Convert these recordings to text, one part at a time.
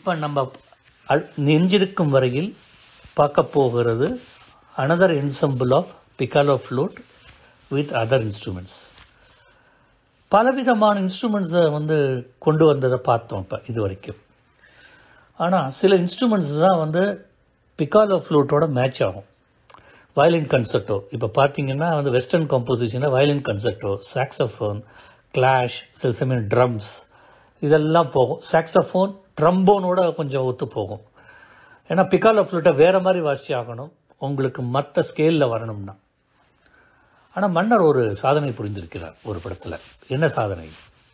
இப்போ நம்ம அல்- நெஞ்சிருக்கும் வரையில் பார்க்க போகிறது another ensemble of piccolo flute with other instruments பலவிதமான இன்ஸ்ட்ருமெண்ட்ஸை வந்து கொண்டு வந்ததை பார்த்தோம் இப்போ இது வரைக்கும் ஆனால் சில இன்ஸ்ட்ருமெண்ட்ஸ் தான் வந்து பிகாலோ ஃப்ளூட்டோட மேட்ச் ஆகும் வயலின் கன்சர்ட்டோ இப்போ பார்த்தீங்கன்னா வந்து வெஸ்டர்ன் கம்போசிஷனில் வயலின் கன்சர்ட்டோ சாக்ஸோஃபோன் கிளாஷ் சில சமயம் ட்ரம்ஸ் இதெல்லாம் போகும் சாக்ஸோஃபோன் ட்ரம்போனோட கொஞ்சம் ஒத்து போகும் ஏன்னா பிகாலோ ஃப்ளூட்டை வேற மாதிரி வாசி ஆகணும் உங்களுக்கு மற்ற ஸ்கேலில் வரணும்னா ஆனால் மன்னர் ஒரு சாதனை புரிந்திருக்கிறார் ஒரு படத்தில் என்ன சாதனை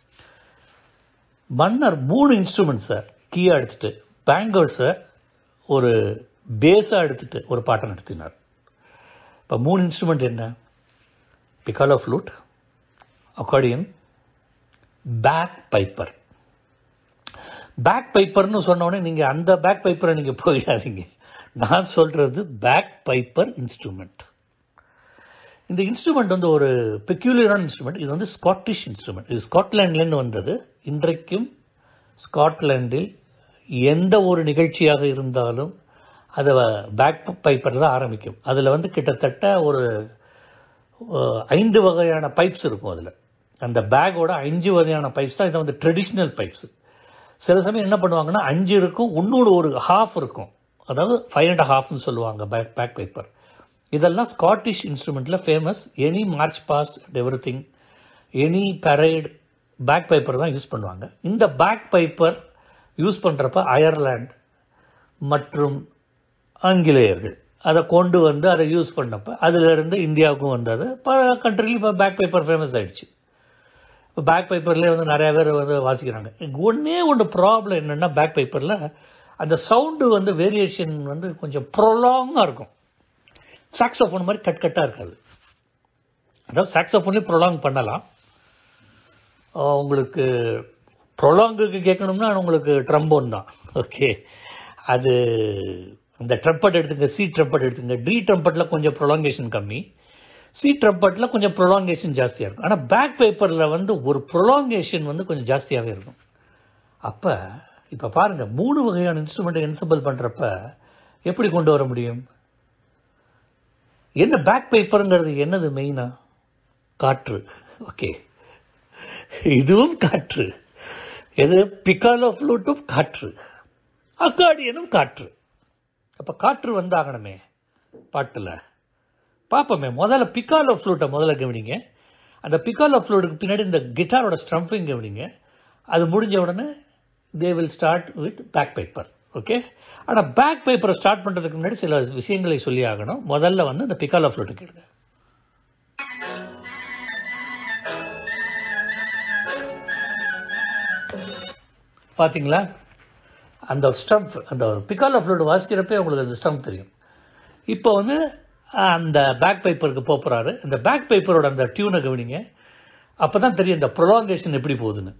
மன்னர் மூணு இன்ஸ்ட்ருமெண்ட்ஸை கீயா எடுத்துட்டு பேங்கர்ஸை ஒரு பேஸாக எடுத்துட்டு ஒரு பாட்டை நடத்தினார் இப்போ மூணு இன்ஸ்ட்ருமெண்ட் என்ன piccolo flute accordion bagpiper பேக் பைப்பர்னு சொன்னோடனே நீங்கள் அந்த பேக் பைப்பரை நீங்கள் போயிடாதீங்க நான் சொல்கிறது பேக் பைப்பர் இன்ஸ்ட்ருமெண்ட் இந்த இன்ஸ்ட்ருமெண்ட் வந்து ஒரு பெக்யூலியரான இன்ஸ்ட்ருமெண்ட் இது வந்து ஸ்காட்டிஷ் இன்ஸ்ட்ருமெண்ட் இது ஸ்காட்லாண்ட்லேருந்து வந்தது இன்றைக்கும் ஸ்காட்லாண்டில் எந்த ஒரு நிகழ்ச்சியாக இருந்தாலும் அதை பேக் பைப்பர் தான் ஆரம்பிக்கும் அதில் வந்து கிட்டத்தட்ட ஒரு அஹ், ஐந்து வகையான பைப்ஸ் இருக்கும் அதில் அந்த பேக்கோட அஞ்சு வகையான பைப்ஸ் தான் இதை வந்து ட்ரெடிஷ்னல் பைப்ஸ் சில சமயம் என்ன பண்ணுவாங்கன்னா அஞ்சு இருக்கும் இன்னொரு ஒரு ஹாஃப் இருக்கும் அதாவது ஃபைவ் அண்ட் ஹாஃப்னு சொல்லுவாங்க பேக் பேக் பைப்பர் இதெல்லாம் ஸ்காட்டிஷ் இன்ஸ்ட்ருமெண்ட்டில் famous any march past everything any parade bagpiper தான் யூஸ் பண்ணுவாங்க இந்த பேக் பைப்பர் யூஸ் பண்ணுறப்ப அயர்லாந்து மற்றும் ஆங்கிலேயர்கள் அதை கொண்டு வந்து அதை யூஸ் பண்ணப்ப அதிலிருந்து இந்தியாவுக்கும் வந்தது பல கண்ட்ரிலையும் இப்போ பேக் பேப்பர் ஃபேமஸ் ஆயிடுச்சு இப்போ பேக் பேப்பர்லேயே வந்து நிறைய பேர் வந்து வாசிக்கிறாங்க ஒன்றே ஒன்று ப்ராப்ளம் என்னென்னா பேக் பேப்பரில் அந்த சவுண்டு வந்து வேரியேஷன் வந்து கொஞ்சம் ப்ரொலாங்காக இருக்கும் சாக்ஸோஃபோன் மாதிரி கட் கட்டாக இருக்காது அதாவது சாக்ஸோஃபோன்லேயும் ப்ரொலாங் பண்ணலாம் ஆஹ் உங்களுக்கு ப்ரொலாங்குக்கு கேட்கணும்னா உங்களுக்கு ட்ரம்போன் தான் ஓகே அது இந்த ட்ரம்பட் எடுத்துங்க சி ட்ரம்பட் எடுத்துங்க டி ட்ரம்பட்டில் கொஞ்சம் ப்ரொலாங்கேஷன் கம்மி சி ட்ரம்பட்டில் கொஞ்சம் ப்ரொலாங்கேஷன் ஜாஸ்தியாக இருக்கும் ஆனால் பேக் பேப்பரில் வந்து ஒரு ப்ரொலாங்கேஷன் வந்து கொஞ்சம் ஜாஸ்தியாகவே இருக்கும் அப்போ இப்போ பாருங்கள் மூணு வகையான இன்ஸ்ட்ருமெண்ட்டை என்சபிள் பண்ணுறப்ப எப்படி கொண்டு வர முடியும் என்ன பேக் பேப்பருங்கிறது என்னது மெயினா காற்று ஓகே இதுவும் காற்று எது பிகாலோ ஃப்ளூட்டும் காற்று அக்காடியனும் காற்று அப்போ காற்று வந்தாகணுமே பாட்டில் பார்ப்போமே முதல்ல பிகாலோ ஃப்ளூட்டை முதல்ல கவனிங்க அந்த பிகாலோ ஃப்ளூட்டுக்கு பின்னாடி இந்த கிட்டாரோட ஸ்ட்ரம்பிங் கவனிங்க அது முடிஞ்ச உடனே they will start with bagpiper okay ஆனால் பேக் பேப்பரை ஸ்டார்ட் பண்ணுறதுக்கு முன்னாடி சில விஷயங்களை சொல்லி ஆகணும் முதல்ல வந்து இந்த பிகாலோ ஃப்ளூட்டு கேளுங்க பார்த்தீங்களா அந்த ஸ்டம்ப் அந்த பிகாலோ ஃப்ளூட் வாசிக்கிறப்பே உங்களுக்கு அந்த ஸ்டம்ப் தெரியும் இப்போ வந்து அந்த பேக் பைப்பருக்கு போகிறாரு அந்த பேக் பைப்பரோட அந்த டியூனை கவனிங்க அப்போ தான் தெரியும் இந்த ப்ரொலாங்கேஷன் எப்படி போகுதுன்னு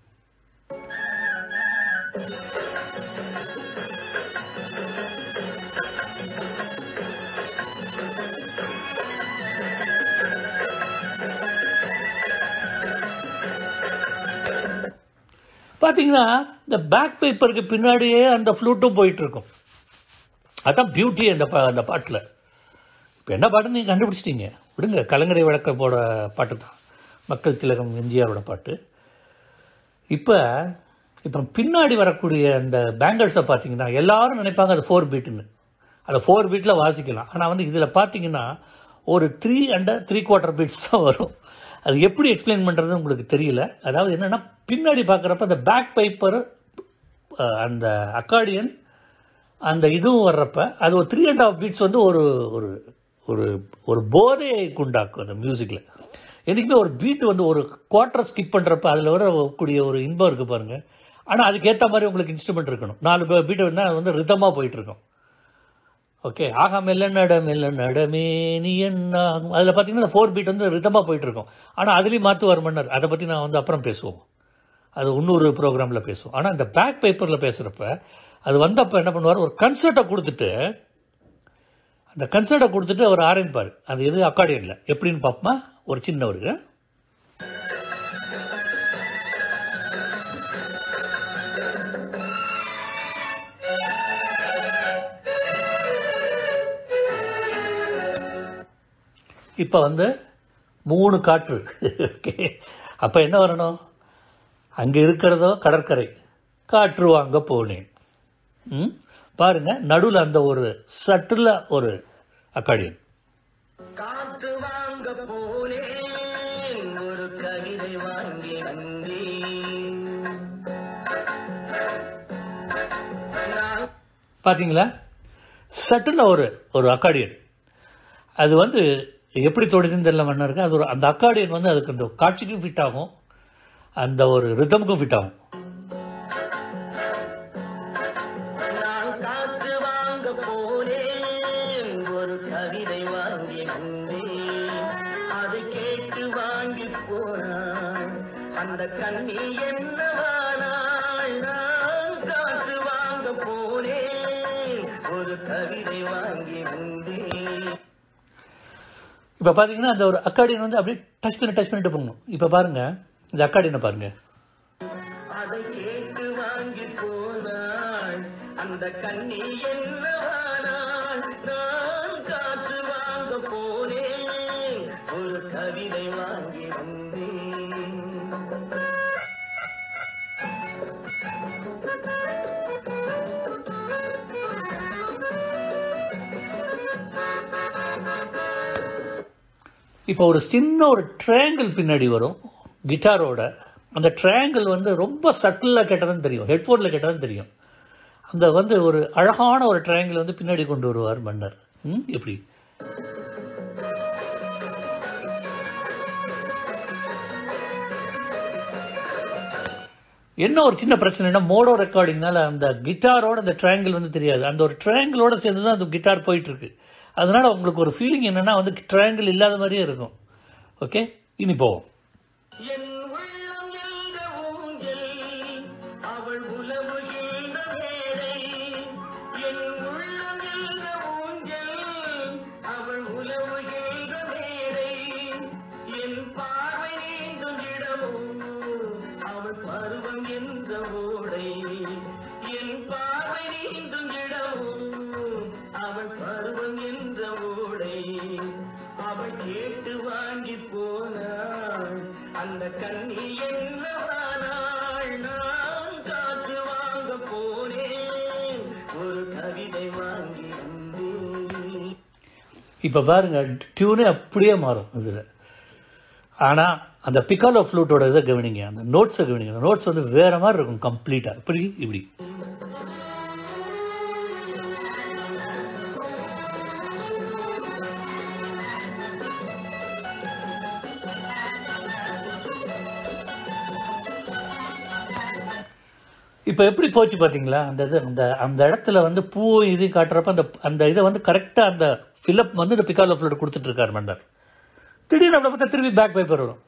பார்த்தீங்கன்னா இந்த பேக் பேப்பருக்கு பின்னாடியே அந்த ஃப்ளூட்டும் போயிட்டு இருக்கும் அதான் பியூட்டி அந்த பா அந்த பாட்டில் இப்போ என்ன பாட்டுன்னு நீங்கள் கண்டுபிடிச்சிட்டீங்க விடுங்க கலங்கரை விளக்கப்போட பாட்டு தான் மக்கள் திலகம் எம்ஜிஆரோட பாட்டு இப்போ இப்போ பின்னாடி வரக்கூடிய அந்த பேங்கர்ஸை பார்த்தீங்கன்னா எல்லாரும் நினைப்பாங்க அது ஃபோர் பீட்டுன்னு அதை ஃபோர் பீட்டில் வாசிக்கலாம் ஆனால் வந்து இதில் பார்த்தீங்கன்னா ஒரு three and three quarter beats தான் வரும் அது எப்படி எக்ஸ்பிளைன் பண்ணுறது உங்களுக்கு தெரியல அதாவது என்னென்னா பின்னாடி பார்க்குறப்ப அந்த பேக் பைப்பர் அந்த அக்கார்டியன் அந்த இதுவும் வர்றப்ப அது ஒரு த்ரீ அண்ட் ஹாஃப் பீட்ஸ் வந்து ஒரு ஒரு ஒரு ஒரு போதையை உண்டாக்கும் அந்த மியூசிக்கில் என்றைக்குமே ஒரு பீட் வந்து ஒரு குவார்ட்டர் ஸ்கிப் பண்ணுறப்ப அதில் வரக்கூடிய ஒரு இன்பம் இருக்குது பாருங்கள் ஆனால் அதுக்கேற்ற மாதிரி உங்களுக்கு இன்ஸ்ட்ருமெண்ட் இருக்கணும் நாலு பீட் வந்து அது வந்து ரிதமாக போயிட்டுருக்கும் ஓகே ஆகா மெல்ல நட மெல்ல நடமே நீ என்ன ஆகும் அதில் பார்த்தீங்கன்னா ஃபோர் பீட் வந்து ரிதமாக போயிட்டு இருக்கும் ஆனால் அதுலேயும் மாற்றுவார் மன்னர் அதை பற்றி நான் வந்து அப்புறம் பேசுவோம் அது இன்னொரு ப்ரோக்ராமில் பேசுவோம் ஆனால் இந்த பேக் பேப்பரில் பேசுகிறப்ப அது வந்தப்போ என்ன பண்ணுவார் ஒரு கன்சர்ட்டை கொடுத்துட்டு அந்த கன்சர்ட்டை கொடுத்துட்டு அவர் ஆரம்பிப்பார் அது எது அக்கார்டியனில் எப்படின்னு பார்ப்போமா ஒரு சின்னவருக்கு இப்போ வந்து மூணு காற்று ஓகே அப்போ என்ன வரணும் அங்கே இருக்கிறதோ கடற்கரை காற்று வாங்க போனேன் ம் பாருங்க நடுவில் அந்த ஒரு சட்டில் ஒரு அக்காடியன் காற்று வாங்க போனேன் ஒரு கவிதை வாங்கி வந்தேன் நான் பார்த்தீங்களா சட்டில் ஒரு ஒரு அக்காடியன் அது வந்து எப்படி தொடுதுன்னு தெரியல மன்னருக்கு அது ஒரு அந்த அக்காடியன் வந்து அதுக்கு அந்த காட்சிக்கும் ஃபிட் ஆகும் அந்த ஒரு ரிதமுக்கும் ஃபிட் ஆகும் நான் காற்று வாங்க போனேன் ஒரு கவிதை வாங்கி வந்தேன் அதை கேட்டு வாங்கி போனான் அந்த கண்ணி என்னவானாள் நான் காற்று வாங்க போனேன் ஒரு கவிதை வாங்கி வந்தேன் இப்போ பார்த்தீங்கன்னா அந்த ஒரு அக்காடியன் வந்து அப்படியே டச் பண்ணி டச் பண்ணிட்டு போகணும் இப்போ பாருங்க இந்த அக்காடியனை பாருங்க அதை கேட்டு வாங்கி போனாள் அந்த கண்ணி என்னவானாள் நான் காற்று வாங்க போனேன் ஒரு கவிதை வாங்கி வந்தேன் இப்போ ஒரு சின்ன ஒரு ட்ரையாங்கிள் பின்னாடி வரும் கிட்டாரோட அந்த ட்ரையாங்கிள் வந்து ரொம்ப சட்டிலாக கேட்டதுன்னு தெரியும் ஹெட்ஃபோனில் கேட்டதுன்னு தெரியும் அந்த வந்து ஒரு அழகான ஒரு ட்ரையாங்கிள் வந்து பின்னாடி கொண்டு வருவார் மன்னர் ம் எப்படி என்ன ஒரு சின்ன பிரச்சனைனா மோடோ ரெக்கார்டிங்னால அந்த கிட்டாரோட அந்த ட்ரையாங்கிள் வந்து தெரியாது அந்த ஒரு ட்ரையாங்கிளோட சேர்ந்து தான் அந்த கிட்டார் போயிட்டு இருக்கு அதனால உங்களுக்கு ஒரு ஃபீலிங் என்னன்னா வந்து ட்ரையாங்கிள் இல்லாத மாதிரியே இருக்கும் ஓகே இனி போவோம் என் உள்ளம் என்ற ஊஞ்சல் அவள் உலவுகின்ற மேடை என் உள்ளம் என்ற ஊஞ்சல் அவள் உலவுகின்ற மேடை என் பார்வை நீண்டும் இடமும் அவள் பருவம் என்ற ஓடை என் பார்வை நீண்டும் இடமும் அவள் பருவம் என்ற ஓடை அவள் கேட்டு வாங்கி போனாள் அந்த கண்ணி என்னவானாள் நான் காற்று வாங்க போனேன் ஒரு கவிதை வாங்கி வந்தேன் இப்போ பாருங்க டியூனே அப்படியே மாறும் இதில் ஆனால் அந்த பிக்காலோ ஃப்ளூட்டோட இதை கவனிங்க அந்த நோட்ஸை கவனிங்க அந்த நோட்ஸ் வந்து வேற மாதிரி இருக்கும் கம்ப்ளீட்டாக இப்படி இப்படி இப்போ எப்படி போச்சு பார்த்தீங்களா அந்த இது அந்த அந்த இடத்துல வந்து பூவும் இதையும் காட்டுறப்ப அந்த அந்த இதை வந்து கரெக்டாக அந்த ஃபில்லப் வந்து இந்த பிக்காலோ ஃப்ளூட் கொடுத்துட்டு இருக்காரு மன்னர் திடீர்னு அப்படி பார்த்தா திருப்பி பேக் பேப்பர் வரும்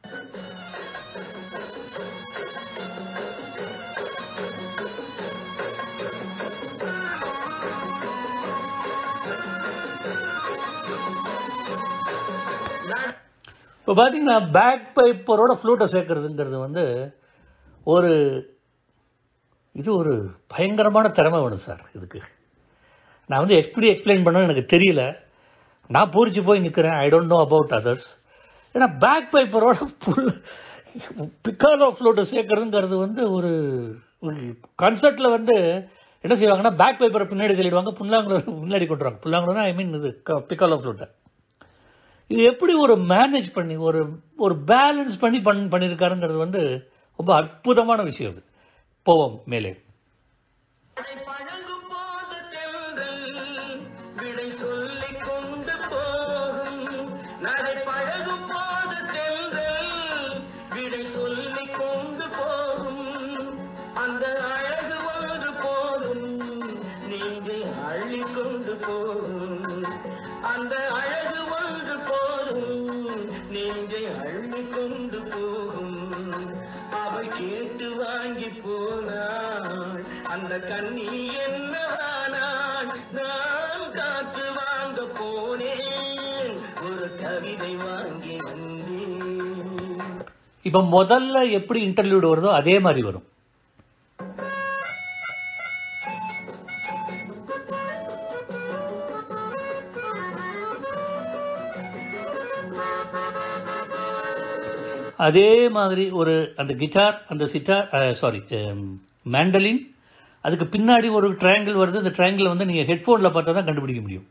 இப்போ பார்த்தீங்கன்னா பேக் பைப்பரோட ஃப்ளூட்டை சேர்க்கறதுங்கிறது வந்து ஒரு இது ஒரு பயங்கரமான திறமை வேணும் சார் இதுக்கு நான் வந்து எப்படி எக்ஸ்பிளைன் பண்ணணும்னு எனக்கு தெரியல நான் பூரிச்சு போய் நிற்கிறேன் I don't know about others ஏன்னா பேக் பைப்பரோட ஃபுல் பிக்காலோ ஃப்ளூட்டை சேர்க்கறதுங்கிறது வந்து ஒரு கான்சர்ட்டில் வந்து என்ன செய்வாங்கன்னா பேக் பைப்பரை பின்னாடி சொல்லிடுவாங்க புல்லாங்குழ முன்னாடி கொண்டுருவாங்க புல்லாங்குழனா ஐ மீன் இது பிக்காலோ ஃப்ளூட்டை இது எப்படி ஒரு மேனேஜ் பண்ணி ஒரு ஒரு பேலன்ஸ் பண்ணி பண் பண்ணியிருக்காருங்கிறது வந்து ரொம்ப அற்புதமான விஷயம் அது போவோம் மேலே அதை பழகும் போது தென்றல் விடை சொல்லிக் கொண்டு போகும் நடை பழகும் போது தென்றல் விடை சொல்லிக் கொண்டு போகும் அந்த அழகு ஒன்று போதும் நீங்கள் அள்ளி கொண்டு போகும் அந்த அழகு ஒன்று போதும் நீங்கள் அள்ளி கொண்டு போகும் அவள் கேட்டு வாங்கி போனாள் அந்த கண்ணி என்னவானாள் நான் காற்று வாங்க போனேன் ஒரு கவிதை வாங்கி வந்தேன் இப்போ முதல்ல எப்படி இன்டர்வியூட் வருதோ அதே மாதிரி வரும் அதே மாதிரி ஒரு அந்த கிட்டார் அந்த சிட்டார் சாரி மேண்டலின் அதுக்கு பின்னாடி ஒரு ட்ரையாங்கிள் வருது அந்த ட்ரையாங்கிள் வந்து நீங்கள் ஹெட்ஃபோனில் பார்த்தா தான் கண்டுபிடிக்க முடியும்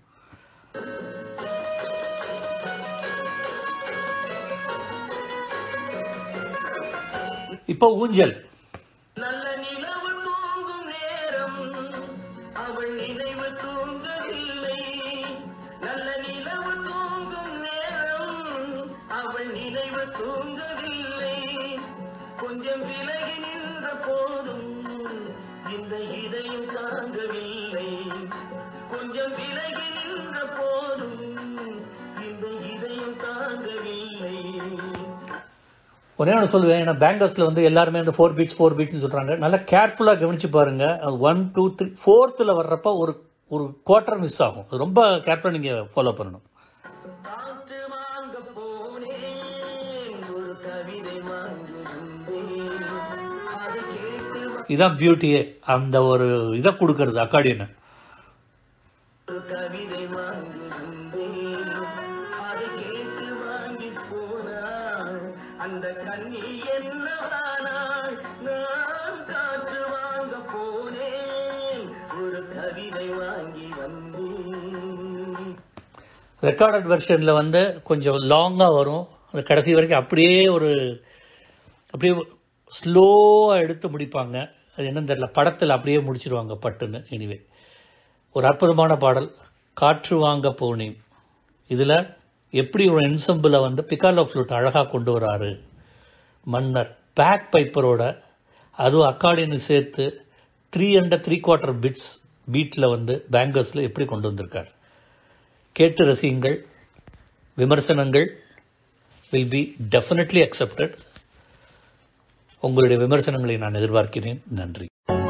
இப்போ ஊஞ்சல் நல்ல நிலவு தூங்கும் நேரம் அவள் நினைவு தூங்கவில்லை நல்ல நிலவு தூங்கும் நேரம் அவள் நினைவு தூங்கவில்லை கொஞ்சம் விலகி நின்ற போதும் இந்த இதயம் தாங்கவில்லை கொஞ்சம் விலகி நின்ற போதும் இந்த இதயம் தாங்கவில்லை ஒரே ஒன்று சொல்லுவேன் ஏன்னா பேங்கர்ஸில் வந்து எல்லாருமே அந்த ஃபோர் பீட்ஸ் ஃபோர் பீட்ஸ்னு சொல்கிறாங்க நல்லா கேர்ஃபுல்லாக கவனிச்சு பாருங்க ஒன் டூ த்ரீ ஃபோர்த்தில் வர்றப்ப ஒரு ஒரு குவார்ட்டர் மிஸ் ஆகும் அது ரொம்ப கேர்ஃபுல்லாக நீங்கள் ஃபாலோ பண்ணணும் காற்று வாங்க போனேன் ஒரு கவிதை வாங்கி வந்தேன் அதை கேட்டு இதான் பியூட்டியே அந்த ஒரு இதை கொடுக்கறது அக்காடியனை ஒரு கவிதை வாங்கி வந்தேன் அதை கேட்டு வாங்கி போனாள் அந்த கண்ணி என்னவானாள் நான் காற்று வாங்க போனேன் ஒரு கவிதை வாங்கி வந்தேன் ரெக்கார்டட் வெர்ஷனில் வந்து கொஞ்சம் லாங்காக வரும் அந்த கடைசி வரைக்கும் அப்படியே ஒரு அப்படியே ஸ்லோவாக எடுத்து முடிப்பாங்க அது என்னன்னு தெரியல படத்தில் அப்படியே முடிச்சிருவாங்க பட்டுன்னு எனிவே ஒரு அற்புதமான பாடல் காற்று வாங்க போனேன் இதில் எப்படி ஒரு என்சம்பிளை வந்து பிக்காலோ ஃப்ளூட் அழகாக கொண்டு வராரு மன்னர் பேக் பைப்பரோட அதுவும் அக்காடின்னு சேர்த்து three and three quarter bits பீட்டில் வந்து பேங்கர்ஸில் எப்படி கொண்டு வந்திருக்கார் கேட்டு ரசியுங்கள் விமர்சனங்கள் வில் பி டெஃபினெட்லி அக்செப்டட் உங்களுடைய விமர்சனங்களை நான் எதிர்பார்க்கிறேன் நன்றி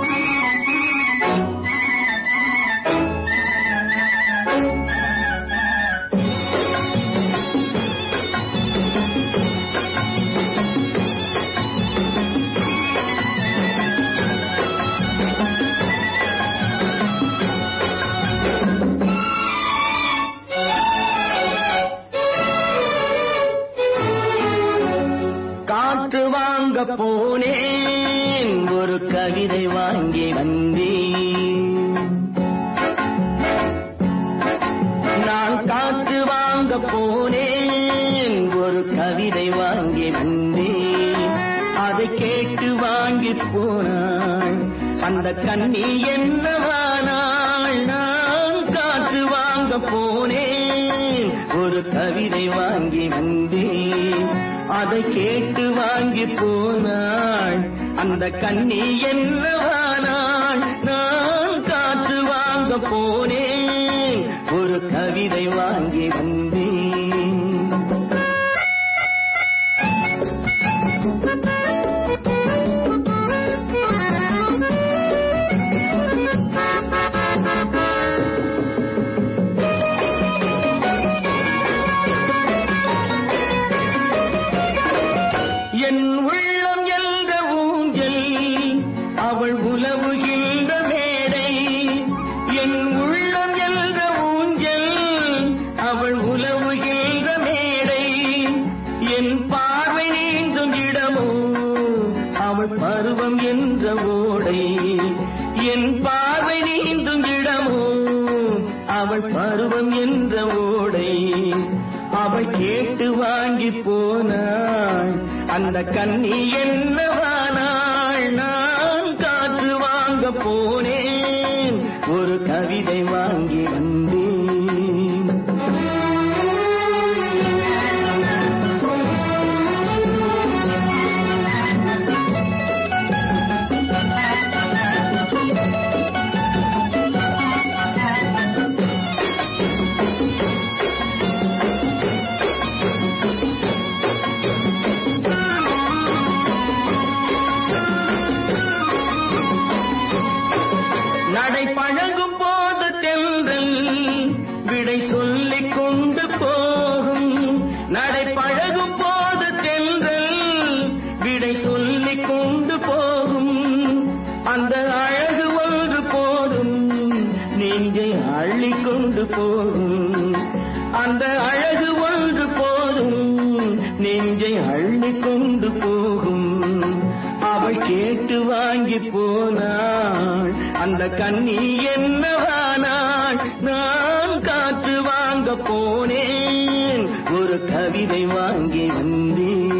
காற்று வாங்க போனேன் ஒரு கவிதை வாங்கி வந்தேன் நான் காற்று வாங்க போனேன் ஒரு கவிதை வாங்கி வந்தேன் அதை கேட்டு வாங்கி போனாள் அந்த கண்ணி என்னவானாள் நான் காற்று வாங்க போனேன் ஒரு கவிதை வாங்கி வந்தேன் அதை கேட்டு வாங்கி போனாள் அந்த கண்ணி என்னவானாள் நான் காற்று வாங்க போனேன் ஒரு கவிதை வாங்கி வந்தேன் என் உள்ளம் என்ற ஊஞ்சல் அவள் உலவுகின்ற மேடை என் உள்ளம் என்ற ஊஞ்சல் அவள் உலவுகின்ற மேடை என் பார்வை நீந்தும் இடமோ அவள் பருவம் என்ற ஓடை என் பார்வை நீந்தும் இடமோ அவள் பருவம் என்ற ஓடை அவள் கேட்டு வாங்கி போனாள் அந்த கண்ணி என்னவானாள் நான் காற்று வாங்க போனேன் ஒரு கவிதை வாங்கி வந்தேன் நடை பழகும் போது தென்றல் விடை சொல்லிக் கொண்டு போகும் நடை பழகும் போது தென்றல் விடை சொல்லிக் கொண்டு போகும் அந்த அழகு ஒன்று போதும் நீங்கள் அள்ளிக் கொண்டு போகும் அந்த அழகு ஒன்று போதும் அந்த கண்ணி என்னவானாள் நான் காற்று வாங்க போனேன் ஒரு கவிதை வாங்கி வந்தேன்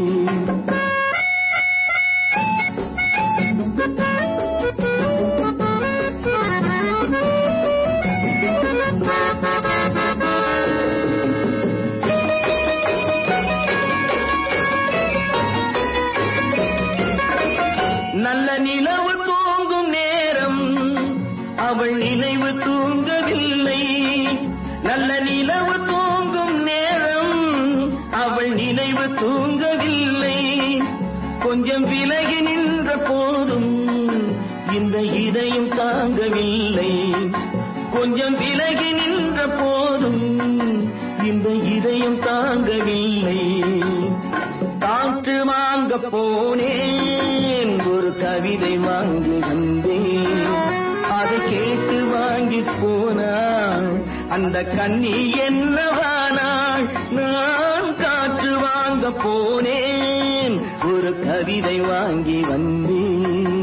நல்ல நிலவு தூங்கும் நேரம் அவள் நினைவு தூங்கவில்லை நல்ல நிலவு தூங்கும் நேரம் அவள் நினைவு தூங்கவில்லை கொஞ்சம் விலகி நின்ற போதும் இந்த இதயம் தாங்கவில்லை கொஞ்சம் விலகி நின்ற போதும் இந்த இதயம் தாங்கவில்லை காற்று வாங்க போனேன் ஒரு கவிதை வாங்கி வந்தேன் அதை கேட்டு வாங்கி போனாள் அந்த கண்ணி என்னவானாள் நான் காற்று வாங்க போனேன் ஒரு கவிதை வாங்கி வந்தேன்